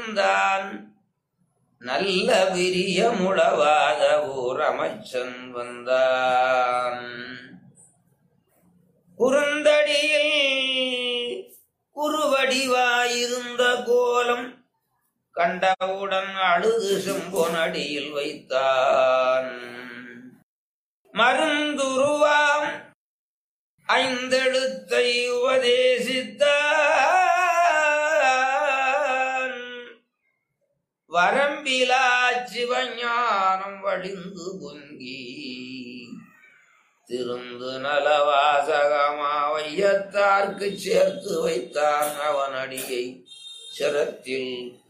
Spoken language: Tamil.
வந்தான் நல்ல விரியமுளவாத ஓர் அமைச்சன் வந்தான் குறுந்தடியில் குறுவடிவாயிருந்த கோலம் கண்டவுடன் அழுது செம்பொனடியில் வைத்தான் மருந்துருவாம் ஐந்தெழுத்தை உபதேசித்தான் வரம்பிலா சிவஞானம் வடிந்து பொங்கி திருந்து நலவாசகமா வையத்தார்க்கு சேர்த்து வைத்தான் அவன் அடியை சிரத்தில்